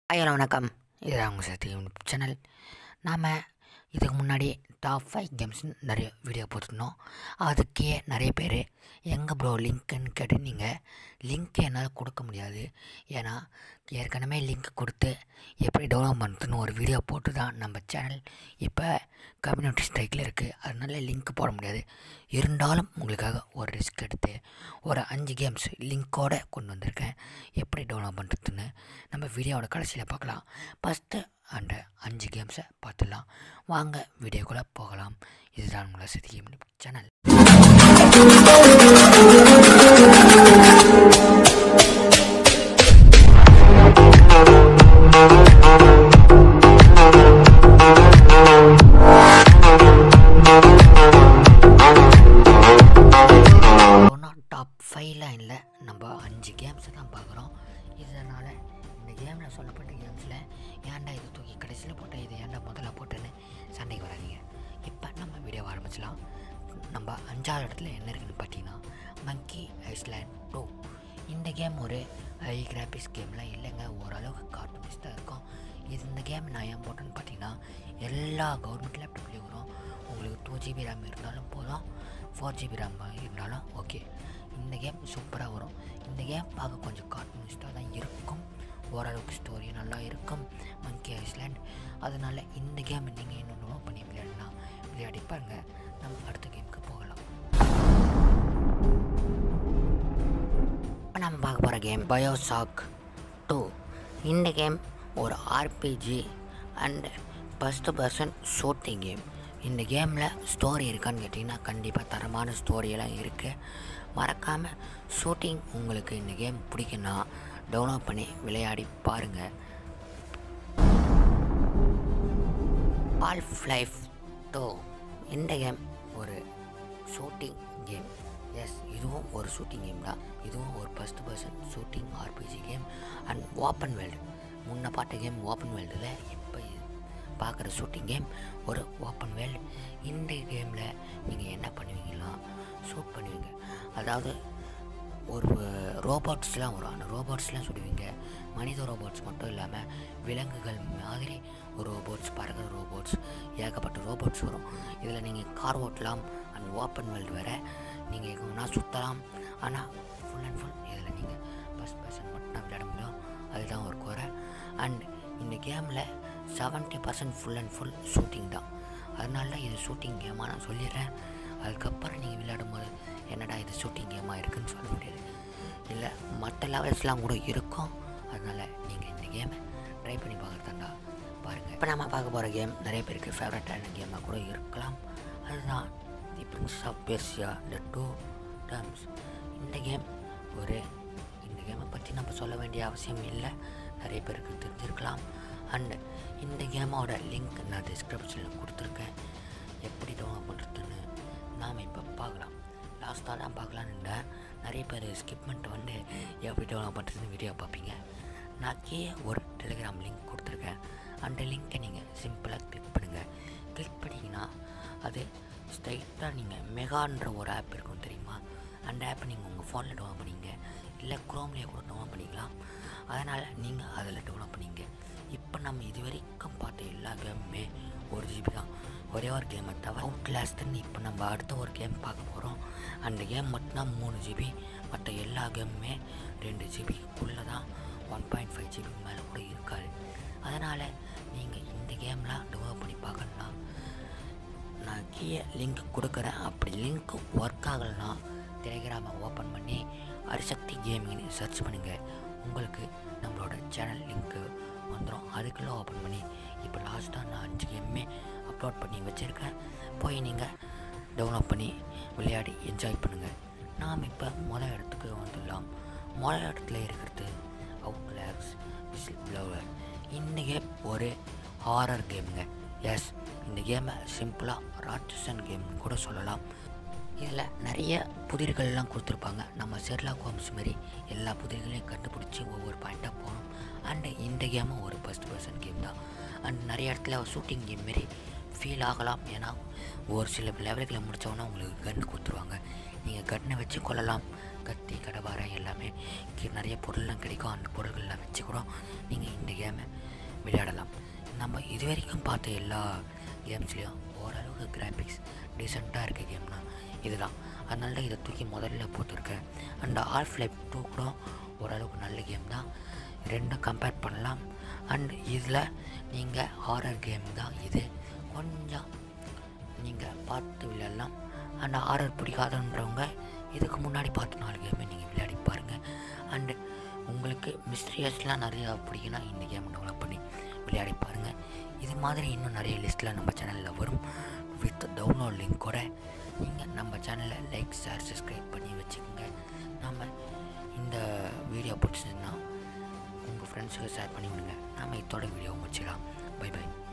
hello வணக்கம் இதுதான் உங்கள் சக்தி சேனல் நாம் இதுக்கு முன்னாடி டாப் ஃபைவ் கேம்ஸ் நிறைய வீடியோ போட்டிருந்தோம் அதுக்கே நிறைய பேர் எங்கே ப்ரோ லிங்க்குன்னு கேட்டிருந்தீங்க லிங்க் என்னால் கொடுக்க முடியாது ஏன்னா ஏற்கனவே லிங்க் கொடுத்து எப்படி டவுன்லோட் பண்ணுறதுன்னு ஒரு வீடியோ போட்டு தான் நம்ம சேனல் இப்போ கம்யூனிட்டி ஸ்ட்ரைக்கில் இருக்குது அதனால லிங்க் போட முடியாது இருந்தாலும் உங்களுக்காக ஒரு ரிஸ்க் எடுத்து ஒரு அஞ்சு கேம்ஸ் லிங்க்கோடு கொண்டு வந்திருக்கேன் எப்படி டவுன்லோட் பண்ணுறதுன்னு நம்ம வீடியோவோட கடைசியில் பார்க்கலாம் ஃபஸ்ட்டு அந்த அஞ்சு கேம்ஸை பார்த்துடலாம் வாங்க வீடியோக்குள்ளே போகலாம் இதுதான் உங்களை சதி சேனல் ஒன்றும் டாப் ஃபைவ்ல இல்லை நம்ம அஞ்சு கேம்ஸை தான் பார்க்குறோம் இதனால் இந்த கேமில் சொல்லப்பட்ட கேம்ஸில் ஏன்டா இது தூக்கி கடைசியில் போட்டேன் இது ஏன்டா முதல்ல போட்டேன்னு சண்டைக்கு வராதீங்க இப்போ நம்ம வீடியோ ஆரம்பிச்சலாம் நம்ம அஞ்சாவது இடத்துல என்ன இருக்குன்னு பார்த்தீங்கன்னா மங்கி ஐஸ்லேண்ட் டூ இந்த கேம் ஒரு ஹை கிராபிக்ஸ் கேம்லாம் இல்லைங்க ஓரளவுக்கு கார்ட்டூனிஸ்ட் தான் இருக்கும் இது இந்த கேம் நான் ஏன் போட்டேன்னு பார்த்தீங்கன்னா எல்லா கவர்மெண்ட் லேப்டாப்லேயும் வரும் உங்களுக்கு டூ ஜிபி ரேம் இருந்தாலும் போதும் ஃபோர் ஜிபி ரேம் இருந்தாலும் ஓகே இந்த கேம் சூப்பராக வரும் இந்த கேம் பார்க்க கொஞ்சம் கார்ட்டூனிஸ்டாக தான் இருக்கும் ஓரளவுக்கு ஸ்டோரி நல்லா இருக்கும் மங்கி ஐஸ்லேண்ட் அதனால் இந்த கேம் நீங்கள் இன்னும் நோட் பண்ணி விளையாடினா விளையாடி பாருங்க நம்ம அடுத்த கேமுக்கு போகலாம் இப்போ நம்ம பார்க்க போகிற கேம் பயோசாக் டூ இந்த கேம் ஒரு RPG and first person shooting game இந்த கேமில் ஸ்டோரி இருக்கான்னு கேட்டிங்கன்னா கண்டிப்பாக தரமான ஸ்டோரியெல்லாம் இருக்குது மறக்காமல் ஷூட்டிங் உங்களுக்கு இந்த கேம் பிடிக்குன்னா டவுன்லோட் பண்ணி விளையாடி பாருங்கள் ஆல்ஃப் லைஃப் டூ இந்த கேம் ஒரு ஷூட்டிங் கேம் எஸ் இதுவும் ஒரு ஷூட்டிங் கேம் தான் இதுவும் ஒரு first person shooting RPG game and open world முன்ன பார்த்த கேம் ஓப்பன் வேர்ல்டில் இப்போ பார்க்குற ஷூட்டிங் கேம் ஒரு ஓப்பன் வேர்ல்டு இந்த கேமில் நீங்கள் என்ன பண்ணுவீங்கன்னா ஷூட் பண்ணுவீங்க அதாவது ஒரு ரோபோட்ஸ்லாம் வரும் அந்த ரோபோட்ஸ்லாம் சுடுவீங்க மனித ரோபோட்ஸ் மட்டும் இல்லாமல் விலங்குகள் மாதிரி ஒரு ரோபோட்ஸ் பறக்கிற ரோபோட்ஸ் ஏகப்பட்ட ரோபோட்ஸ் வரும் இதில் நீங்கள் கார் ஓட்டலாம் அண்ட் ஓப்பன் வேர்ல்டு வேறு நீங்கள் எங்கன்னா சுற்றலாம் ஆனால் ஃபுல் அண்ட் ஃபுல் இதில் நீங்கள் ஃபஸ்ட் பர்சன் மட்டும் தான் விளையாட முடியும் அதுதான் ஒரு குறை அண்ட் இந்த கேமில் seventy percent full and full shooting தான் அதனால தான் இது ஷூட்டிங் கேமாக நான் சொல்லிடுறேன் அதுக்கப்புறம் நீங்கள் விளையாடும் போது என்னடா இது ஷூட்டிங் கேமாக இருக்குன்னு சொல்ல முடியாது இல்லை மற்ற லெவல்ஸ்லாம் கூட இருக்கும் அதனால் நீங்கள் இந்த கேமை ட்ரை பண்ணி பார்க்குறதாண்டா பாருங்கள் இப்போ நம்ம பார்க்க போகிற கேம் நிறைய பேருக்கு ஃபேவரட்டான கேமாக கூட இருக்கலாம் அதுதான் the prince of Persia the two thrones இந்த கேம் ஒரு இந்த கேமை பற்றி நம்ம சொல்ல வேண்டிய அவசியம் இல்லை நிறைய பேருக்கு தெரிஞ்சிருக்கலாம் அண்ட் இந்த கேமோட லிங்க் நான் டிஸ்கிரிப்ஷனில் கொடுத்துருக்கேன் எப்படி டவுன்லோட் பண்ணுறதுன்னு நாம் இப்போ பார்க்கலாம் லாஸ்ட்டாக தான் பார்க்கலான்னு இருந்தேன் நிறைய பேர் ஸ்கிப் பண்ணிட்டு வந்து எப்படி டவுன்லோட் பண்ணுறதுன்னு வீடியோ பார்ப்பீங்க நான் கீழே ஒரு டெலிகிராம் லிங்க் கொடுத்துருக்கேன் அந்த லிங்க்கை நீங்கள் சிம்பிளாக கிளிக் பண்ணுங்கள் கிளிக் பண்ணிங்கன்னா அது ஸ்ட்ரைட்டாக நீங்கள் மெகான்ற ஒரு ஆப் இருக்கும் தெரியுமா அந்த ஆப்பை நீங்கள் உங்கள் ஃபோனில் டவுன்லோட் பண்ணிங்க இல்லை க்ரோம்லேயே கூட டவுன்லோட் பண்ணிக்கலாம் அதனால் நீங்கள் அதில் டவுன்லோட் பண்ணிங்க இப்போ நம்ம இது வரைக்கும் பார்த்த எல்லா கேமுமே ஒரு ஜிபி தான் ஒரே ஒரு கேமை தவிர அவுட் லாஸ்ட்டுன்னு இப்போ நம்ம அடுத்த ஒரு கேம் பார்க்க போகிறோம் அந்த கேம் மட்டும்தான் மூணு ஜிபி மற்ற எல்லா கேமுமே ரெண்டு ஜிபிக்குள்ளே தான் ஒன் பாயிண்ட் ஃபைவ் ஜிபி மேலே கூட இருக்காது அதனால் நீங்கள் இந்த கேம்லாம் டெவலப் பண்ணி பார்க்கணுன்னா நான் கீழே லிங்க் கொடுக்குறேன் அப்படி லிங்க் ஒர்க் ஆகலைன்னா டெலிகிராமை ஓப்பன் பண்ணி அரிசக்தி கேமிங்னு சர்ச் பண்ணுங்கள் உங்களுக்கு நம்மளோட சேனல் லிங்க்கு வந்துடும் அதுக்குள்ளே ஓப்பன் பண்ணி இப்போ லாஸ்ட்டாக நான் அஞ்சு கேமுமே அப்லோட் பண்ணி வச்சுருக்கேன் போய் நீங்கள் டவுன்லோட் பண்ணி விளையாடி என்ஜாய் பண்ணுங்கள் நாம் இப்போ முதல் இடத்துக்கு வந்துடலாம் முதல் இடத்துல இருக்கிறது அவுட் லேக்ஸ் விசில் ப்ளவர் இந்த கேம் ஒரு ஹாரர் கேமுங்க எஸ் இந்த கேமை சிம்பிளாக ராட்சசன் கேம்னு கூட சொல்லலாம் இதில் நிறைய புதிர்கள்லாம் கொடுத்துருப்பாங்க நம்ம ஷெர்லாக் ஹோம்ஸ் மாதிரி எல்லா புதிர்களையும் கண்டுபிடிச்சி ஒவ்வொரு பாயிண்ட்டாக போகணும் அண்டு இந்த கேமும் ஒரு ஃபஸ்ட் பர்சன் கேம் தான் அண்ட் நிறைய இடத்துல ஷூட்டிங் கேம் மாரி ஃபீல் ஆகலாம் ஏன்னா ஒரு சில லெவல்களை முடித்தவொன்னே உங்களுக்கு கன் கொடுத்துருவாங்க நீங்கள் கன்னை வச்சு கொள்ளலாம் கத்தி கடபாரை எல்லாமே கி- நிறைய பொருள்லாம் கிடைக்கும் அந்த பொருள்கள்லாம் வச்சு கூட நீங்கள் இந்த கேமை விளையாடலாம் நம்ம இது வரைக்கும் பார்த்த எல்லா கேம்ஸ்லேயும் ஓரளவுக்கு கிராஃபிக்ஸ் டீசெண்டாக இருக்க கேம்னா இதுதான் அதனால தான் இதை தூக்கி முதல்ல போட்டிருக்கேன் அண்ட் ஆல்ஃப் லைஃப் டூ கூட ஓரளவுக்கு நல்ல கேம் தான் ரெண்டும் கம்பேர் பண்ணலாம் அண்ட் இதில் நீங்கள் ஹாரர் கேம் தான் இது கொஞ்சம் நீங்கள் பார்த்து விளையாடலாம் அண்ட் ஹாரர் பிடிக்காதுன்றவங்க இதுக்கு முன்னாடி பார்த்த நாலு கேமை நீங்கள் விளையாடி பாருங்கள் அண்டு உங்களுக்கு மிஸ்ட்ரியஸ்லாம் நிறையா பிடிக்குன்னா இந்த கேம் டெவலப் பண்ணி விளையாடி பாருங்கள் இது மாதிரி இன்னும் நிறைய லிஸ்ட்டில் நம்ம சேனலில் வரும் வித் டவுன்லோட் லிங்க் கூட நீங்கள் நம்ம சேனலை லைக் ஷேர் சப்ஸ்கிரைப் பண்ணி வச்சுக்கோங்க நம்ம இந்த வீடியோ பிடிச்சதுன்னா உங்கள் ஃப்ரெண்ட்ஸுக்கு ஷேர் பண்ணி விடுங்க நாம் இதோட வீடியோ முடிச்சிடலாம் பை பை